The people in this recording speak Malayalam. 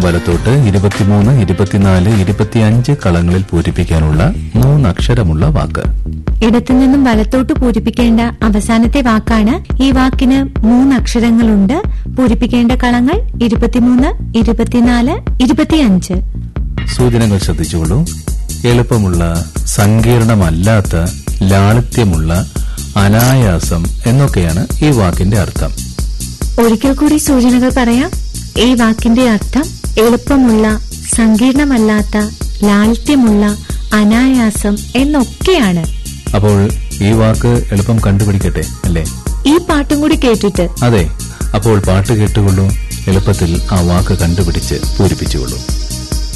വലത്തോട്ട് ഇരുപത്തിമൂന്ന് ഇരുപത്തിനാല് ഇരുപത്തിയഞ്ച് കളങ്ങളിൽ പൂരിപ്പിക്കാനുള്ള മൂന്നക്ഷരമുള്ള വാക്ക് ഇടത്തുനിന്നും വലത്തോട്ട് പൂരിപ്പിക്കേണ്ട അവസാനത്തെ വാക്കാണ് ഈ വാക്കിന് മൂന്ന് അക്ഷരങ്ങളുണ്ട് പൂരിപ്പിക്കേണ്ട കളങ്ങൾ ഇരുപത്തിമൂന്ന് ഇരുപത്തിനാല് ഇരുപത്തിയഞ്ച് സൂചനകൾ ശ്രദ്ധിച്ചോളൂ എളുപ്പമുള്ള സങ്കീർണമല്ലാത്ത ലാളിത്യമുള്ള അനായാസം എന്നൊക്കെയാണ് ഈ വാക്കിന്റെ അർത്ഥം ഒരിക്കൽ കൂടി സൂചനകൾ പറയാം ഈ വാക്കിന്റെ അർത്ഥം എളുപ്പമുള്ള സങ്കീർണമല്ലാത്ത ലാളിത്യമുള്ള അനായാസം എന്നൊക്കെയാണ് അപ്പോൾ ഈ വാക്ക് എളുപ്പം കണ്ടുപിടിക്കട്ടെ അല്ലേ ഈ പാട്ടും കൂടി കേട്ടിട്ട് അതെ അപ്പോൾ പാട്ട് കേട്ടുകൊള്ളൂ എളുപ്പത്തിൽ ആ വാക്ക് കണ്ടുപിടിച്ച് പൂരിപ്പിച്ചുകൊള്ളൂ